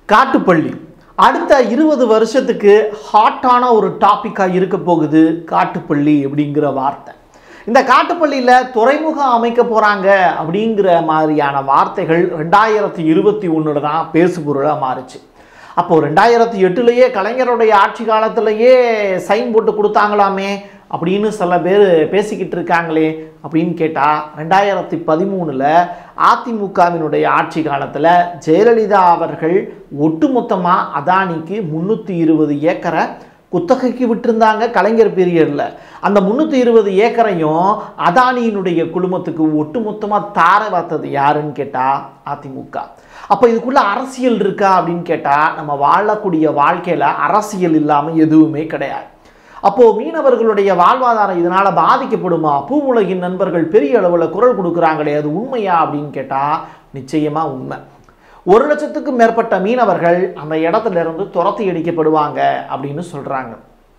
காட்டுப்பள்ளி அடுத்த இருபது வருஷத்துக்கு ஹாட்டான ஒரு டாப்பிக்காக இருக்க போகுது காட்டுப்பள்ளி அப்படிங்கிற வார்த்தை இந்த காட்டுப்பள்ளியில் துறைமுகம் அமைக்க போகிறாங்க அப்படிங்கிற மாதிரியான வார்த்தைகள் ரெண்டாயிரத்தி இருபத்தி ஒன்றில் தான் பேசுபொருளாக மாறுச்சு அப்போது ரெண்டாயிரத்தி எட்டுலேயே கலைஞருடைய ஆட்சி காலத்திலேயே சைன் போட்டு கொடுத்தாங்களாமே அப்படின்னு சில பேர் பேசிக்கிட்டு இருக்காங்களே அப்படின்னு கேட்டால் ரெண்டாயிரத்தி பதிமூணில் அதிமுகவினுடைய ஆட்சி காலத்தில் ஜெயலலிதா அவர்கள் ஒட்டுமொத்தமாக அதானிக்கு முந்நூற்றி இருபது ஏக்கரை குத்தகைக்கு விட்டிருந்தாங்க கலைஞர் பீரியடில் அந்த முந்நூற்றி இருபது ஏக்கரையும் அதானியினுடைய குழுமத்துக்கு ஒட்டுமொத்தமாக தார பார்த்தது யாருன்னு கேட்டால் அதிமுக அப்போ இதுக்குள்ள அரசியல் இருக்கா அப்படின்னு கேட்டால் நம்ம வாழக்கூடிய வாழ்க்கையில் அரசியல் இல்லாமல் எதுவுமே கிடையாது அப்போது மீனவர்களுடைய வாழ்வாதாரம் இதனால் பாதிக்கப்படுமா பூ உலகின் நண்பர்கள் பெரிய அளவில் குரல் கொடுக்குறாங்களே அது உண்மையா அப்படின்னு கேட்டால் நிச்சயமாக உண்மை ஒரு லட்சத்துக்கும் மேற்பட்ட மீனவர்கள் அந்த இடத்துல இருந்து துரத்தி அடிக்கப்படுவாங்க அப்படின்னு சொல்கிறாங்க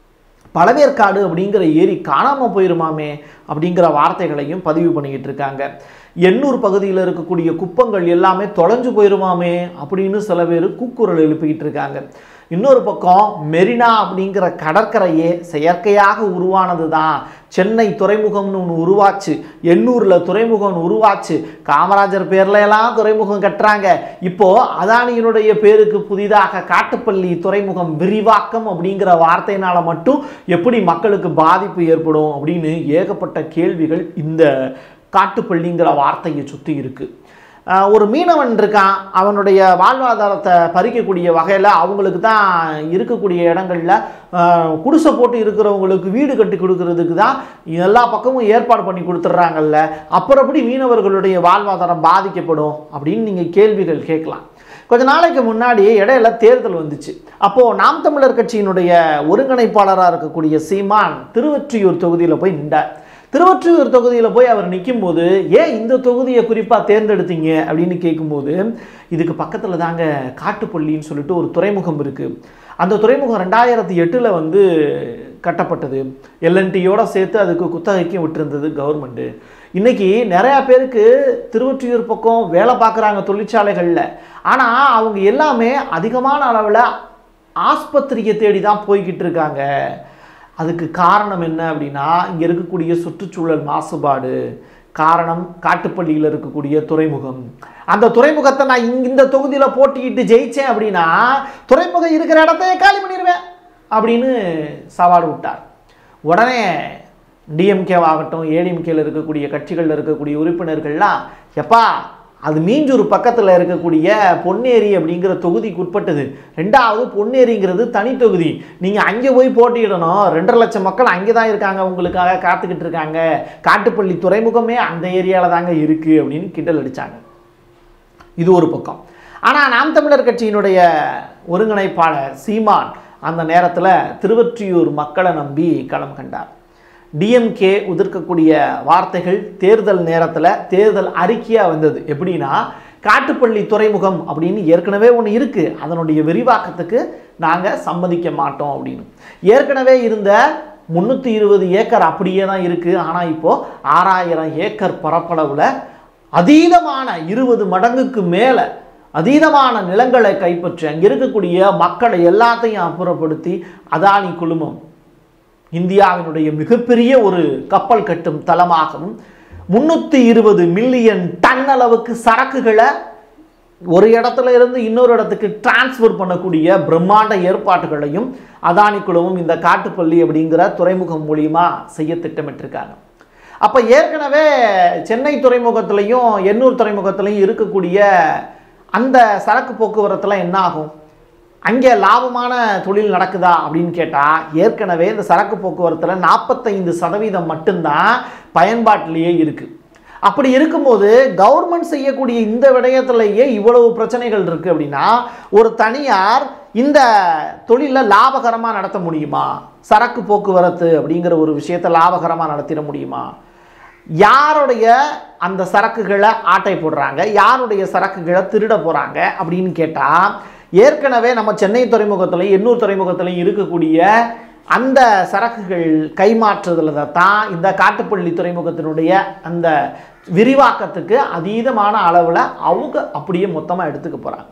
பழவேற்காடு அப்படிங்கிற ஏரி காணாமல் போயிருமாமே அப்படிங்கிற வார்த்தைகளையும் பதிவு பண்ணிக்கிட்டு இருக்காங்க எண்ணூர் பகுதியில் இருக்கக்கூடிய குப்பங்கள் எல்லாமே தொலைஞ்சு போயிருமாமே அப்படின்னு சில பேர் கூக்குரல் எழுப்பிக்கிட்டு இருக்காங்க இன்னொரு பக்கம் மெரினா அப்படிங்கிற கடற்கரையே செயற்கையாக உருவானது தான் சென்னை துறைமுகம்னு ஒன்று உருவாச்சு எண்ணூரில் துறைமுகம் உருவாச்சு காமராஜர் பேர்ல எல்லாம் துறைமுகம் கட்டுறாங்க இப்போ அதானியினுடைய பேருக்கு புதிதாக காட்டுப்பள்ளி துறைமுகம் விரிவாக்கம் அப்படிங்கிற வார்த்தையினால மட்டும் எப்படி மக்களுக்கு பாதிப்பு ஏற்படும் அப்படின்னு ஏகப்பட்ட கேள்விகள் இந்த காட்டுப்பள்ளிங்கிற வார்த்தையை சுற்றி இருக்குது ஆஹ் ஒரு மீனவன் இருக்கான் அவனுடைய வாழ்வாதாரத்தை பறிக்கக்கூடிய வகையில் அவங்களுக்கு தான் இருக்கக்கூடிய இடங்களில் ஆஹ் குடிசை போட்டு இருக்கிறவங்களுக்கு வீடு கட்டி கொடுக்கறதுக்கு தான் எல்லா பக்கமும் ஏற்பாடு பண்ணி கொடுத்துட்றாங்கல்ல அப்புறம் எப்படி மீனவர்களுடைய வாழ்வாதாரம் பாதிக்கப்படும் அப்படின்னு நீங்கள் கேள்விகள் கேட்கலாம் கொஞ்ச நாளைக்கு முன்னாடி இடையில தேர்தல் வந்துச்சு அப்போது நாம் தமிழர் கட்சியினுடைய ஒருங்கிணைப்பாளராக இருக்கக்கூடிய சீமான் திருவொற்றியூர் தொகுதியில் போய் நின்றார் திருவொற்றியூர் தொகுதியில் போய் அவர் நிற்கும்போது ஏன் இந்த தொகுதியை குறிப்பாக தேர்ந்தெடுத்தீங்க அப்படின்னு கேட்கும்போது இதுக்கு பக்கத்தில் தாங்க காட்டுப்பள்ளின்னு சொல்லிட்டு ஒரு துறைமுகம் இருக்குது அந்த துறைமுகம் ரெண்டாயிரத்தி எட்டில் வந்து கட்டப்பட்டது எல்என்டியோட சேர்த்து அதுக்கு குத்தகைக்கும் விட்டுருந்தது கவர்மெண்ட்டு இன்னைக்கு நிறையா பேருக்கு திருவொற்றியூர் பக்கம் வேலை பார்க்குறாங்க தொழிற்சாலைகளில் ஆனால் அவங்க எல்லாமே அதிகமான அளவில் ஆஸ்பத்திரியை தேடி தான் போய்கிட்டு இருக்காங்க அதுக்கு காரணம் என்ன அப்படின்னா இங்கே இருக்கக்கூடிய சுற்றுச்சூழல் மாசுபாடு காரணம் காட்டுப்பள்ளியில் இருக்கக்கூடிய துறைமுகம் அந்த துறைமுகத்தை நான் இங்க இந்த தொகுதியில் போட்டிக்கிட்டு ஜெயித்தேன் அப்படின்னா துறைமுகம் இருக்கிற இடத்தையே காலி பண்ணிடுவேன் அப்படின்னு சவால் விட்டார் உடனே டிஎம்கேவாகட்டும் ஏடிஎம்கேல இருக்கக்கூடிய கட்சிகளில் இருக்கக்கூடிய உறுப்பினர்கள்லாம் எப்பா அது மீஞ்சூர் பக்கத்தில் இருக்கக்கூடிய பொன்னேரி அப்படிங்கிற தொகுதிக்கு உட்பட்டது ரெண்டாவது பொன்னேரிங்கிறது தனி தொகுதி நீங்கள் அங்கே போய் போட்டியிடணும் ரெண்டரை லட்சம் மக்கள் அங்கே தான் இருக்காங்க உங்களுக்காக காத்துக்கிட்டு இருக்காங்க காட்டுப்பள்ளி துறைமுகமே அந்த ஏரியாவில் தாங்க இருக்குது அப்படின்னு கிண்டல் அடித்தாங்க இது ஒரு பக்கம் ஆனால் நாம் தமிழர் கட்சியினுடைய ஒருங்கிணைப்பாளர் சீமான் அந்த நேரத்தில் திருவொற்றியூர் மக்களை நம்பி களம் கண்டார் டிஎம்கே உதிர்க்கக்கூடிய வார்த்தைகள் தேர்தல் நேரத்தில் தேர்தல் அறிக்கையாக வந்தது எப்படின்னா காட்டுப்பள்ளி துறைமுகம் அப்படின்னு ஏற்கனவே ஒன்று இருக்குது அதனுடைய விரிவாக்கத்துக்கு நாங்கள் சம்மதிக்க மாட்டோம் அப்படின்னு ஏற்கனவே இருந்த முந்நூற்றி இருபது ஏக்கர் அப்படியே தான் இருக்குது ஆனால் இப்போது ஆறாயிரம் ஏக்கர் பரப்பளவில் அதீதமான இருபது மடங்குக்கு மேலே அதீதமான நிலங்களை கைப்பற்றி அங்கே இருக்கக்கூடிய மக்களை எல்லாத்தையும் அப்புறப்படுத்தி அதானி குழுமம் இந்தியாவினுடைய மிகப்பெரிய ஒரு கப்பல் கட்டும் தளமாகவும் முன்னூற்றி இருபது மில்லியன் டன் அளவுக்கு சரக்குகளை ஒரு இடத்துல இருந்து இன்னொரு இடத்துக்கு டிரான்ஸ்ஃபர் பண்ணக்கூடிய பிரம்மாண்ட ஏற்பாடுகளையும் அதானி குழுவும் இந்த காட்டுப்பள்ளி அப்படிங்கிற துறைமுகம் மூலியமா செய்ய திட்டமிட்டிருக்காங்க அப்போ ஏற்கனவே சென்னை துறைமுகத்திலையும் எண்ணூர் துறைமுகத்திலையும் இருக்கக்கூடிய அந்த சரக்கு போக்குவரத்துலாம் என்ன ஆகும் அங்கே லாபமான தொழில் நடக்குதா அப்படின்னு கேட்டால் ஏற்கனவே இந்த சரக்கு போக்குவரத்தில் நாற்பத்தைந்து சதவீதம் மட்டும்தான் பயன்பாட்டிலேயே இருக்குது அப்படி இருக்கும்போது கவர்மெண்ட் செய்யக்கூடிய இந்த விடயத்திலேயே இவ்வளவு பிரச்சனைகள் இருக்குது அப்படின்னா ஒரு தனியார் இந்த தொழிலை லாபகரமாக நடத்த முடியுமா சரக்கு போக்குவரத்து அப்படிங்கிற ஒரு விஷயத்தை லாபகரமாக நடத்திட முடியுமா யாருடைய அந்த சரக்குகளை ஆட்டை போடுறாங்க யாருடைய சரக்குகளை திருட போகிறாங்க அப்படின்னு கேட்டால் ஏற்கனவே நம்ம சென்னை துறைமுகத்துலையும் எண்ணூர் துறைமுகத்துலையும் இருக்கக்கூடிய அந்த சரக்குகள் கைமாற்றுதல தான் இந்த காட்டுப்பள்ளி துறைமுகத்தினுடைய அந்த விரிவாக்கத்துக்கு அதீதமான அளவில் அவங்க அப்படியே மொத்தமாக எடுத்துக்க போகிறாங்க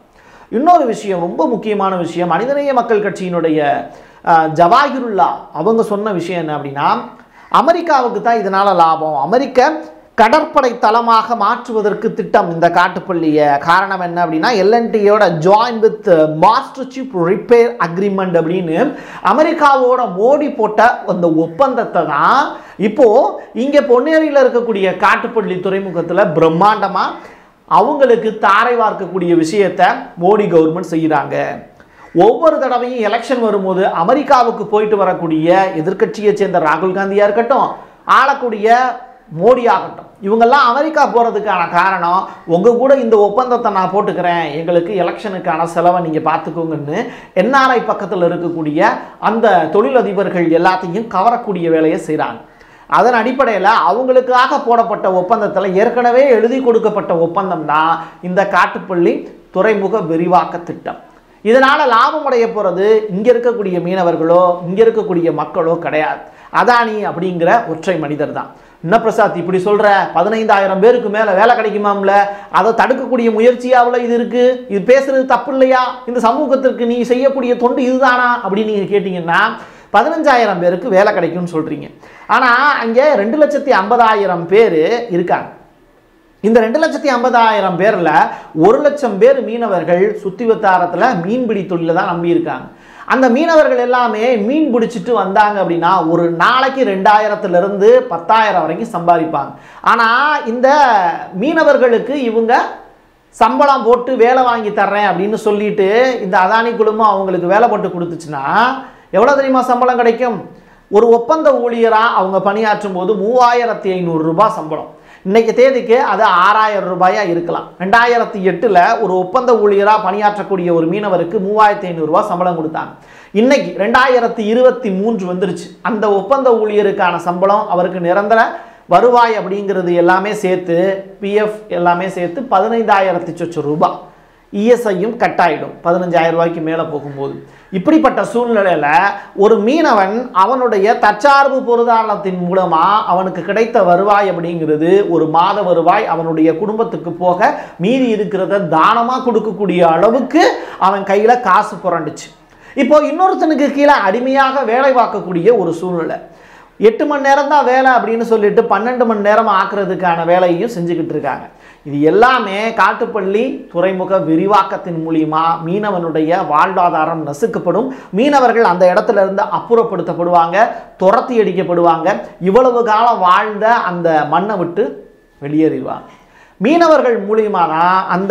இன்னொரு விஷயம் ரொம்ப முக்கியமான விஷயம் மனிதநேய மக்கள் கட்சியினுடைய அஹ், ஜவாஹிருல்லா அவங்க சொன்ன விஷயம் என்ன அப்படின்னா அமெரிக்காவுக்கு தான் இதனால லாபம் அமெரிக்க கடற்படை தளமாக மாற்றுவதற்கு திட்டம் இந்த காட்டுப்பள்ளியை காரணம் என்ன அப்படின்னா எல்என்டியோட join with master ship repair agreement அப்படின்னு அமெரிக்காவோட மோடி போட்ட அந்த ஒப்பந்தத்தை தான் இப்போ இங்கே பொன்னேரியில் இருக்கக்கூடிய காட்டுப்பள்ளி துறைமுகத்தில் பிரம்மாண்டமாக அவங்களுக்கு தாரை வார்க்கக்கூடிய விஷயத்தை மோடி கவர்மெண்ட் செய்கிறாங்க ஒவ்வொரு தடவையும் எலெக்ஷன் வரும்போது அமெரிக்காவுக்கு போயிட்டு வரக்கூடிய எதிர்க்கட்சியை சேர்ந்த ராகுல் காந்தியா இருக்கட்டும் ஆளக்கூடிய மோடி ஆகட்டும் இவங்கெல்லாம் அமெரிக்கா போகிறதுக்கான காரணம் உங்கள் கூட இந்த ஒப்பந்தத்தை நான் போட்டுக்கிறேன் எங்களுக்கு எலெக்ஷனுக்கான செலவை நீங்கள் பார்த்துக்கோங்கன்னு என்ஆர்ஐ பக்கத்தில் இருக்கக்கூடிய அந்த தொழிலதிபர்கள் எல்லாத்தையும் கவரக்கூடிய வேலையை செய்கிறாங்க அதன் அடிப்படையில் அவங்களுக்காக போடப்பட்ட ஒப்பந்தத்தில் ஏற்கனவே எழுதி கொடுக்கப்பட்ட ஒப்பந்தம் தான் இந்த காட்டுப்பள்ளி துறைமுக விரிவாக்க திட்டம் இதனால் லாபம் அடைய போகிறது இங்கே இருக்கக்கூடிய மீனவர்களோ இங்கே இருக்கக்கூடிய மக்களோ கிடையாது அதானி அப்படிங்கிற ஒற்றை மனிதர் தான் என்ன பிரசாத் இப்படி சொல்கிற பதினைந்தாயிரம் பேருக்கு மேலே வேலை கிடைக்குமாம்ல அதை தடுக்கக்கூடிய முயற்சியாவில் இது இருக்குது இது பேசுறது தப்பு இல்லையா இந்த சமூகத்திற்கு நீ செய்யக்கூடிய தொண்டு இதுதானா அப்படின்னு நீங்கள் கேட்டிங்கன்னா பதினஞ்சாயிரம் பேருக்கு வேலை கிடைக்கும்னு சொல்கிறீங்க ஆனால் அங்கே ரெண்டு லட்சத்தி ஐம்பதாயிரம் பேர் இருக்காங்க இந்த ரெண்டு லட்சத்தி ஐம்பதாயிரம் பேரில் ஒரு லட்சம் பேர் மீனவர்கள் சுத்தி வட்டாரத்தில் மீன்பிடி தொழிலை தான் நம்பியிருக்காங்க அந்த மீனவர்கள் எல்லாமே மீன் பிடிச்சிட்டு வந்தாங்க அப்படின்னா ஒரு நாளைக்கு ரெண்டாயிரத்துலேருந்து பத்தாயிரம் வரைக்கும் சம்பாதிப்பாங்க ஆனால் இந்த மீனவர்களுக்கு இவங்க சம்பளம் போட்டு வேலை வாங்கி தர்றேன் அப்படின்னு சொல்லிட்டு இந்த அதானி குழுமம் அவங்களுக்கு வேலை போட்டு கொடுத்துச்சுன்னா எவ்வளோ தெரியுமா சம்பளம் கிடைக்கும் ஒரு ஒப்பந்த ஊழியராக அவங்க பணியாற்றும் போது மூவாயிரத்தி ஐநூறு ரூபாய் சம்பளம் இன்னைக்கு தேதிக்கு அது ஆறாயிரம் ரூபாயா இருக்கலாம் ரெண்டாயிரத்தி எட்டில் ஒரு ஒப்பந்த ஊழியராக பணியாற்றக்கூடிய ஒரு மீனவருக்கு மூவாயிரத்தி ஐநூறுரூவா சம்பளம் கொடுத்தாங்க இன்னைக்கு ரெண்டாயிரத்தி இருபத்தி மூன்று வந்துருச்சு அந்த ஒப்பந்த ஊழியருக்கான சம்பளம் அவருக்கு நிரந்தர வருவாய் அப்படிங்கிறது எல்லாமே சேர்த்து பிஎஃப் எல்லாமே சேர்த்து பதினைந்தாயிரத்தி சொச்சம் ரூபாய் இஎஸ்ஐயும் கட் ஆகிடும் பதினஞ்சாயிரம் ரூபாய்க்கு மேலே போகும்போது இப்படிப்பட்ட சூழ்நிலையில் ஒரு மீனவன் அவனுடைய தற்சார்பு பொருளாதாரத்தின் மூலமாக அவனுக்கு கிடைத்த வருவாய் அப்படிங்கிறது ஒரு மாத வருவாய் அவனுடைய குடும்பத்துக்கு போக மீதி இருக்கிறத தானமாக கொடுக்கக்கூடிய அளவுக்கு அவன் கையில் காசு புரண்டுச்சு இப்போ இன்னொருத்தனுக்கு கீழே அடிமையாக வேலை பார்க்கக்கூடிய ஒரு சூழ்நிலை எட்டு மணி நேரம் தான் வேலை அப்படின்னு சொல்லிட்டு பன்னெண்டு மணி நேரம் ஆக்குறதுக்கான வேலையையும் செஞ்சுக்கிட்டு இருக்காங்க இது எல்லாமே காட்டுப்பள்ளி துறைமுக விரிவாக்கத்தின் மூலியமா மீனவனுடைய வாழ்வாதாரம் நசுக்கப்படும் மீனவர்கள் அந்த இடத்துல இருந்து அப்புறப்படுத்தப்படுவாங்க துரத்தி அடிக்கப்படுவாங்க இவ்வளவு காலம் வாழ்ந்த அந்த மண்ணை விட்டு வெளியேறிடுவாங்க மீனவர்கள் மூலியமா தான் அந்த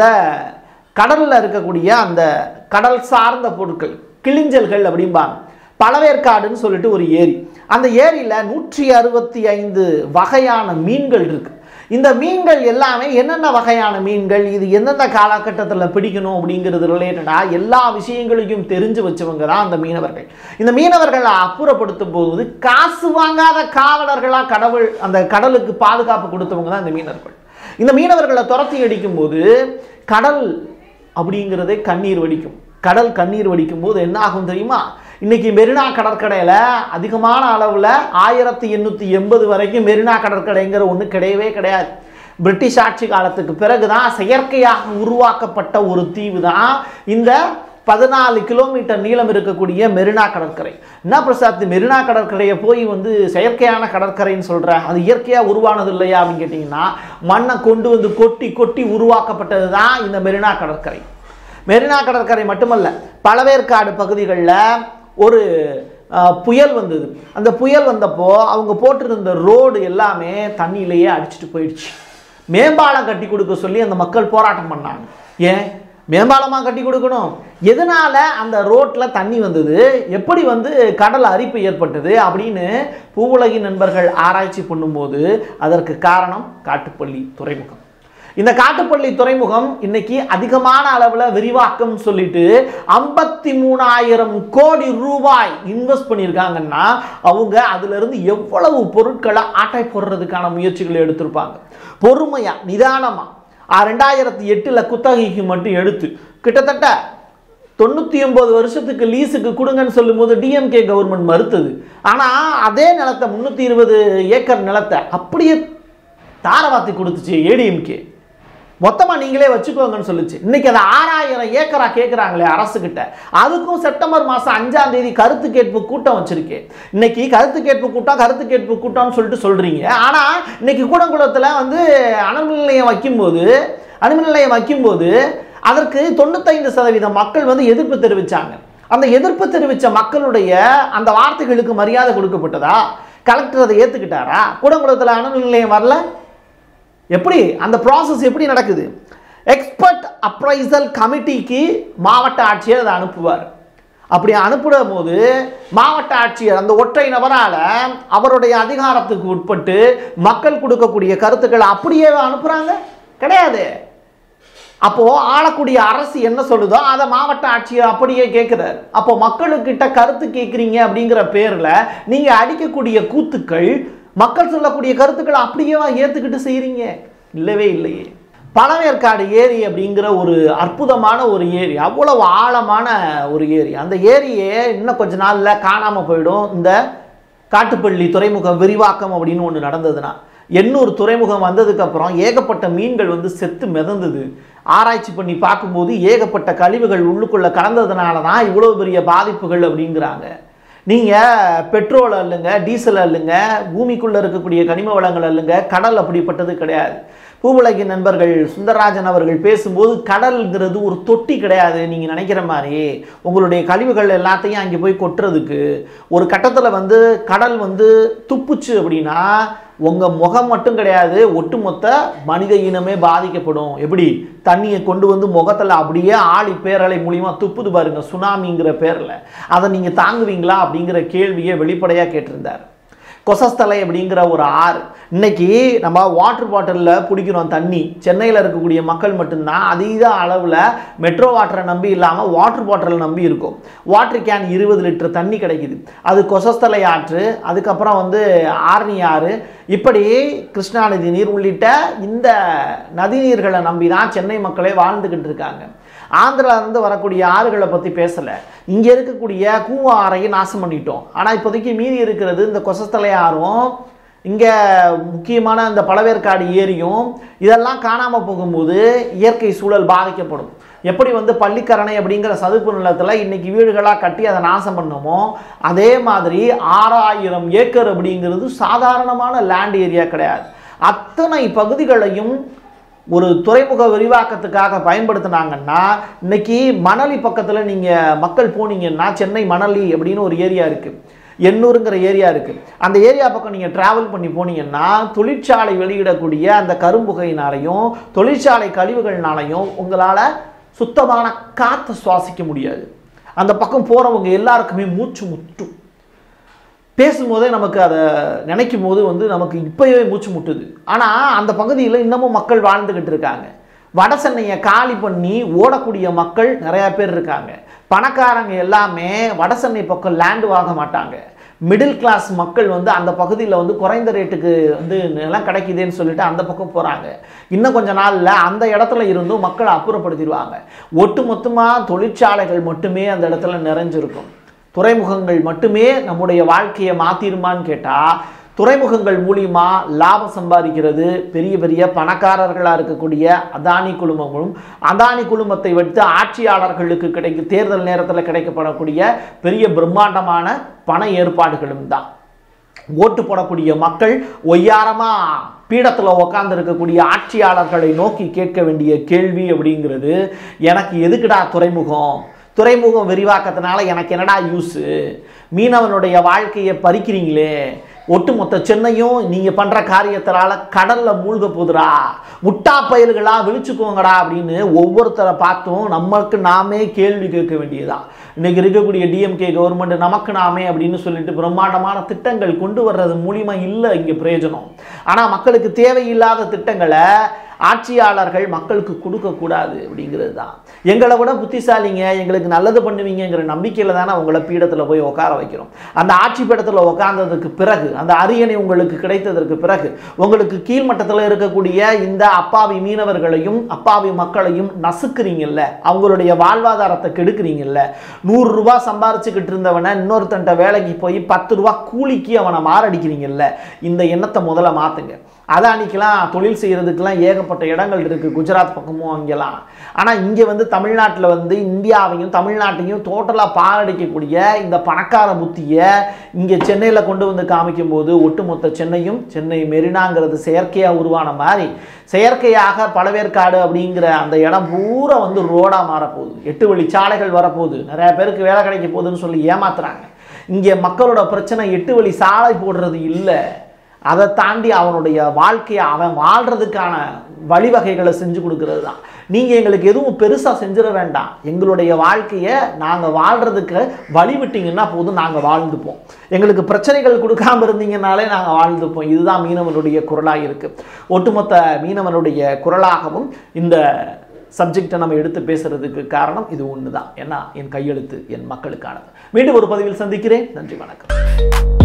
கடலில் இருக்கக்கூடிய அந்த கடல் சார்ந்த பொருட்கள் கிளிஞ்சல்கள் அப்படிம்பாங்க பழவேற்காடுன்னு சொல்லிட்டு ஒரு ஏரி அந்த ஏரியில் நூற்றி அறுபத்தி ஐந்து வகையான மீன்கள் இருக்கு இந்த மீன்கள் எல்லாமே என்னென்ன வகையான மீன்கள் இது எந்தெந்த காலகட்டத்தில் பிடிக்கணும் அப்படிங்கிறது ரிலேட்டடாக எல்லா விஷயங்களையும் தெரிஞ்சு வச்சவங்க தான் அந்த மீனவர்கள் இந்த மீனவர்களை அப்புறப்படுத்தும் போது காசு வாங்காத காவலர்களாக கடவுள் அந்த கடலுக்கு பாதுகாப்பு கொடுத்தவங்க தான் இந்த மீனவர்கள் இந்த மீனவர்களை துரத்தி அடிக்கும்போது கடல் அப்படிங்கிறதே கண்ணீர் வடிக்கும் கடல் கண்ணீர் வடிக்கும் போது என்ன ஆகும் தெரியுமா இன்னைக்கு மெரினா கடற்கரையில் அதிகமான அளவில் ஆயிரத்தி எண்ணூற்றி எண்பது வரைக்கும் மெரினா கடற்கரைங்கிற ஒன்று கிடையவே கிடையாது பிரிட்டிஷ் ஆட்சி காலத்துக்கு பிறகு தான் செயற்கையாக உருவாக்கப்பட்ட ஒரு தீவு தான் இந்த பதினாலு கிலோமீட்டர் நீளம் இருக்கக்கூடிய மெரினா கடற்கரை என்ன பிரசாத் மெரினா கடற்கரையை போய் வந்து செயற்கையான கடற்கரைன்னு சொல்கிற அது இயற்கையாக உருவானது இல்லையா அப்படின்னு கேட்டிங்கன்னா மண்ணை கொண்டு வந்து கொட்டி கொட்டி உருவாக்கப்பட்டது தான் இந்த மெரினா கடற்கரை மெரினா கடற்கரை மட்டுமல்ல பழவேற்காடு பகுதிகளில் ஒரு அஹ், புயல் வந்தது அந்த புயல் வந்தப்போ அவங்க போட்டிருந்த ரோடு எல்லாமே தண்ணியிலேயே அடிச்சிட்டு போயிடுச்சு மேம்பாலம் கட்டி கொடுக்க சொல்லி அந்த மக்கள் போராட்டம் பண்ணாங்க ஏன் மேம்பாலமாக கட்டி கொடுக்கணும் எதனால அந்த ரோட்டில் தண்ணி வந்தது எப்படி வந்து கடல் அரிப்பு ஏற்பட்டது அப்படின்னு பூவுலகின் நண்பர்கள் ஆராய்ச்சி பண்ணும்போது அதற்கு காரணம் காட்டுப்பள்ளி துறைமுகம் இந்த காட்டுப்பள்ளி துறைமுகம் இன்னைக்கு அதிகமான அளவில் விரிவாக்கம் சொல்லிட்டு ஐம்பத்தி மூணாயிரம் கோடி ரூபாய் இன்வெஸ்ட் பண்ணியிருக்காங்கன்னா அவங்க அதுல இருந்து எவ்வளவு பொருட்களை ஆட்டை போடுறதுக்கான முயற்சிகளை எடுத்திருப்பாங்க பொறுமையா நிதானமா ஆ, ரெண்டாயிரத்தி எட்டில் குத்தகைக்கு மட்டும் எடுத்து கிட்டத்தட்ட தொண்ணூற்றி ஒம்பது வருஷத்துக்கு லீஸுக்கு கொடுங்கன்னு சொல்லும்போது டிஎம்கே கவர்மெண்ட் மறுத்தது ஆனால் அதே நிலத்தை முந்நூற்றி இருபது ஏக்கர் நிலத்தை அப்படியே தாரவாத்தி கொடுத்துச்சு ஏடிஎம்கே மொத்தமாக நீங்களே வச்சுக்கோங்கன்னு சொல்லுச்சு இன்னைக்கு அதை ஆறாயிரம் ஏக்கரா கேட்குறாங்களே அரசுகிட்ட அதுக்கும் செப்டம்பர் மாதம் அஞ்சாம் தேதி கருத்து கேட்பு கூட்டம் வச்சிருக்கேன் இன்னைக்கு கருத்து கேட்பு கூட்டம் கருத்து கேட்பு கூட்டம்னு சொல்லிட்டு சொல்றீங்க ஆனால் இன்னைக்கு கூடங்குளத்தில் வந்து அணுமின் நிலையம் வைக்கும்போது அணுமின் நிலையம் வைக்கும்போது அதற்கு தொண்ணூத்தைந்து சதவீதம் மக்கள் வந்து எதிர்ப்பு தெரிவிச்சாங்க அந்த எதிர்ப்பு தெரிவித்த மக்களுடைய அந்த வார்த்தைகளுக்கு மரியாதை கொடுக்கப்பட்டதா கலெக்டர் அதை ஏற்றுக்கிட்டாரா கூடங்குளத்தில் அணுமின் நிலையம் வரல எப்படி அந்த ப்ராசஸ் எப்படி நடக்குது எக்ஸ்பர்ட் அப்ரைசல் கமிட்டிக்கு மாவட்ட ஆட்சியர் அதை அனுப்புவார் அப்படி அனுப்புற போது மாவட்ட ஆட்சியர் அந்த ஒற்றை நபரால் அவருடைய அதிகாரத்துக்கு உட்பட்டு மக்கள் கொடுக்கக்கூடிய கருத்துக்களை அப்படியே அனுப்புகிறாங்க கிடையாது அப்போ ஆளக்கூடிய அரசு என்ன சொல்லுதோ அதை மாவட்ட ஆட்சியர் அப்படியே கேட்குறாரு அப்போ மக்களுக்கிட்ட கருத்து கேட்குறீங்க அப்படிங்கிற பேரில் நீங்கள் அடிக்கக்கூடிய கூத்துக்கள் மக்கள் சொல்லக்கூடிய கருத்துக்களை அப்படியே ஏற்றுக்கிட்டு செய்கிறீங்க இல்லவே இல்லையே பழவேற்காடு ஏரி அப்படிங்கிற ஒரு அற்புதமான ஒரு ஏரி அவ்வளவு ஆழமான ஒரு ஏரி அந்த ஏரியே இன்னும் கொஞ்ச நாளில் காணாமல் போயிடும் இந்த காட்டுப்பள்ளி துறைமுக விரிவாக்கம் அப்படின்னு ஒன்று நடந்ததுன்னா எண்ணூர் துறைமுகம் வந்ததுக்கப்புறம் ஏகப்பட்ட மீன்கள் வந்து செத்து மிதந்தது ஆராய்ச்சி பண்ணி பார்க்கும்போது ஏகப்பட்ட கழிவுகள் உள்ளுக்குள்ளே கலந்ததுனால தான் இவ்வளோ பெரிய பாதிப்புகள் அப்படிங்கிறாங்க நீங்கள் பெட்ரோல் அல்லுங்க டீசல் அல்லுங்க பூமிக்குள்ளே இருக்கக்கூடிய கனிம வளங்கள் அல்லுங்க கடல் அப்படிப்பட்டது கிடையாது பூவுலகின் நண்பர்கள் சுந்தரராஜன் அவர்கள் பேசும்போது கடல்ங்கிறது ஒரு தொட்டி கிடையாது நீங்கள் நினைக்கிற மாதிரி உங்களுடைய கழிவுகள் எல்லாத்தையும் அங்கே போய் கொட்டுறதுக்கு ஒரு கட்டத்தில் வந்து கடல் வந்து துப்புச்சு அப்படின்னா உங்கள் முகம் மட்டும் கிடையாது ஒட்டுமொத்த மனித இனமே பாதிக்கப்படும் எப்படி தண்ணியை கொண்டு வந்து முகத்தில் அப்படியே ஆழி பேரலை மூலியமா துப்புது பாருங்க சுனாமிங்கிற பேரில் அதை நீங்கள் தாங்குவீங்களா அப்படிங்கிற கேள்வியை வெளிப்படையாக கேட்டிருந்தார் கொசஸ்தலை அப்படிங்கிற ஒரு ஆறு இன்னைக்கு நம்ம வாட்டர் பாட்டிலில் பிடிக்கிறோம் தண்ணி சென்னையில் இருக்கக்கூடிய மக்கள் மட்டும்தான் அதீத அளவில் மெட்ரோ வாட்டரை நம்பி இல்லாமல் வாட்டர் பாட்டிலை நம்பி இருக்கும் வாட்டர் கேன் இருபது லிட்டர் தண்ணி கிடைக்குது அது கொசஸ்தலை ஆற்று அதுக்கப்புறம் வந்து ஆரணி ஆறு இப்படி கிருஷ்ணாநதி நீர் உள்ளிட்ட இந்த நதிநீர்களை நம்பி தான் சென்னை மக்களே வாழ்ந்துக்கிட்டு இருக்காங்க ஆந்திராவிலேருந்து வரக்கூடிய ஆறுகளை பற்றி பேசலை இங்கே இருக்கக்கூடிய கூவ ஆறையும் நாசம் பண்ணிட்டோம் ஆனால் இப்போதைக்கு மீதி இருக்கிறது இந்த கொசஸ்தலை ஆறும் இங்கே முக்கியமான இந்த பழவேற்காடு ஏரியும் இதெல்லாம் காணாமல் போகும்போது இயற்கை சூழல் பாதிக்கப்படும் எப்படி வந்து பள்ளிக்கரணை அப்படிங்கிற சதுப்பு நிலத்தில் இன்னைக்கு வீடுகளாக கட்டி அதை நாசம் பண்ணோமோ அதே மாதிரி ஆறாயிரம் ஏக்கர் அப்படிங்கிறது சாதாரணமான லேண்ட் ஏரியா கிடையாது அத்தனை பகுதிகளையும் ஒரு துறைமுக விரிவாக்கத்துக்காக பயன்படுத்தினாங்கன்னா இன்னைக்கு மணலி பக்கத்தில் நீங்கள் மக்கள் போனீங்கன்னா சென்னை மணலி அப்படின்னு ஒரு ஏரியா இருக்குது எண்ணூருங்கிற ஏரியா இருக்குது அந்த ஏரியா பக்கம் நீங்கள் ட்ராவல் பண்ணி போனீங்கன்னா தொழிற்சாலை வெளியிடக்கூடிய அந்த கரும்புகையினாலையும் தொழிற்சாலை கழிவுகள்னாலையும் உங்களால் சுத்தமான காற்றை சுவாசிக்க முடியாது அந்த பக்கம் போகிறவங்க எல்லாருக்குமே மூச்சு முட்டும் பேசும்போதே நமக்கு அதை நினைக்கும் போது வந்து நமக்கு இப்போயே மூச்சு முட்டுது ஆனால் அந்த பகுதியில் இன்னமும் மக்கள் வாழ்ந்துக்கிட்டு இருக்காங்க வட சென்னையை காலி பண்ணி ஓடக்கூடிய மக்கள் நிறையா பேர் இருக்காங்க பணக்காரங்க எல்லாமே வட சென்னை பக்கம் லேண்டு வாங்க மாட்டாங்க மிடில் கிளாஸ் மக்கள் வந்து அந்த பகுதியில் வந்து குறைந்த ரேட்டுக்கு வந்து நிலம் கிடைக்குதுன்னு சொல்லிட்டு அந்த பக்கம் போகிறாங்க இன்னும் கொஞ்ச நாளில் அந்த இடத்துல இருந்தும் மக்களை அப்புறப்படுத்திடுவாங்க ஒட்டு மொத்தமாக தொழிற்சாலைகள் மட்டுமே அந்த இடத்துல நிறைஞ்சிருக்கும் துறைமுகங்கள் மட்டுமே நம்முடைய வாழ்க்கையை மாற்றிருமான்னு கேட்டால் துறைமுகங்கள் மூலியமா லாபம் சம்பாதிக்கிறது பெரிய பெரிய பணக்காரர்களாக இருக்கக்கூடிய அதானி குழுமங்களும் அதானி குழுமத்தை வைத்து ஆட்சியாளர்களுக்கு கிடைக்கும் தேர்தல் நேரத்தில் கிடைக்கப்படக்கூடிய பெரிய பிரம்மாண்டமான பண ஏற்பாடுகளும் தான் ஓட்டு போடக்கூடிய மக்கள் ஒய்யாரமா பீடத்தில் உட்கார்ந்து இருக்கக்கூடிய ஆட்சியாளர்களை நோக்கி கேட்க வேண்டிய கேள்வி அப்படிங்கிறது எனக்கு எதுக்குடா துறைமுகம் துறைமுகம் விரிவாக்கத்தினால எனக்கு என்னடா யூஸு மீனவனுடைய வாழ்க்கையை பறிக்கிறீங்களே ஒட்டுமொத்த சென்னையும் நீங்கள் பண்ணுற காரியத்தினால கடலில் மூழ்க போகுதுடா முட்டா பயல்களா விழிச்சுக்கோங்கடா அப்படின்னு ஒவ்வொருத்தரை பார்த்தும் நமக்கு நாமே கேள்வி கேட்க வேண்டியதுதான் இன்னைக்கு இருக்கக்கூடிய டிஎம்கே கவர்மெண்ட் நமக்கு நாமே அப்படின்னு சொல்லிட்டு பிரம்மாண்டமான திட்டங்கள் கொண்டு வர்றது மூலியமா இல்லை இங்கே பிரயோஜனம் ஆனால் மக்களுக்கு தேவையில்லாத திட்டங்களை ஆட்சியாளர்கள் மக்களுக்கு கொடுக்கக்கூடாது அப்படிங்கிறது தான் எங்களை விட புத்திசாலிங்க எங்களுக்கு நல்லது பண்ணுவீங்கங்கிற நம்பிக்கையில் தானே உங்களை பீடத்தில் போய் உட்கார வைக்கிறோம் அந்த ஆட்சி பீடத்தில் உட்கார்ந்ததுக்கு பிறகு அந்த அரியணை உங்களுக்கு கிடைத்ததற்கு பிறகு உங்களுக்கு கீழ்மட்டத்தில் இருக்கக்கூடிய இந்த அப்பாவி மீனவர்களையும் அப்பாவி மக்களையும் நசுக்குறீங்கல்ல அவங்களுடைய வாழ்வாதாரத்தை கெடுக்குறீங்கல்ல நூறு ரூபா சம்பாரிச்சுக்கிட்டு இருந்தவனை இன்னொருத்தன்ட்ட வேலைக்கு போய் பத்து ரூபா கூலிக்கு அவனை மாரடிக்கிறீங்கல்ல இந்த எண்ணத்தை முதல்ல மாற்றுங்க அதானிக்கெலாம் தொழில் செய்கிறதுக்கெல்லாம் ஏகப்பட்ட இடங்கள் இருக்குது குஜராத் பக்கமும் அங்கெல்லாம் ஆனால் இங்கே வந்து தமிழ்நாட்டில் வந்து இந்தியாவையும் தமிழ்நாட்டையும் டோட்டலாக பாலடிக்கக்கூடிய இந்த பணக்கார புத்தியை இங்கே சென்னையில் கொண்டு வந்து காமிக்கும் போது ஒட்டுமொத்த சென்னையும் சென்னை மெரினாங்கிறது செயற்கையாக உருவான மாதிரி செயற்கையாக பழவேற்காடு அப்படிங்கிற அந்த இடம் பூரா வந்து ரோடாக மாறப்போகுது எட்டு வழி சாலைகள் வரப்போகுது நிறைய பேருக்கு வேலை கிடைக்க போகுதுன்னு சொல்லி ஏமாத்துறாங்க இங்கே மக்களோட பிரச்சனை எட்டு வழி சாலை போடுறது இல்லை அதை தாண்டி அவனுடைய வாழ்க்கையை அவன் வாழ்கிறதுக்கான வழிவகைகளை செஞ்சு கொடுக்கறது தான் நீங்கள் எங்களுக்கு எதுவும் பெருசாக செஞ்சிட வேண்டாம் எங்களுடைய வாழ்க்கையை நாங்கள் வாழ்கிறதுக்கு வழி விட்டீங்கன்னா போதும் நாங்கள் வாழ்ந்துப்போம் எங்களுக்கு பிரச்சனைகள் கொடுக்காம இருந்தீங்கனாலே நாங்கள் வாழ்ந்துப்போம் இதுதான் மீனவனுடைய குரலாக இருக்குது ஒட்டுமொத்த மீனவனுடைய குரலாகவும் இந்த சப்ஜெக்டை நம்ம எடுத்து பேசுறதுக்கு காரணம் இது ஒன்று தான் ஏன்னா என் கையெழுத்து என் மக்களுக்கானது மீண்டும் ஒரு பதிவில் சந்திக்கிறேன் நன்றி வணக்கம்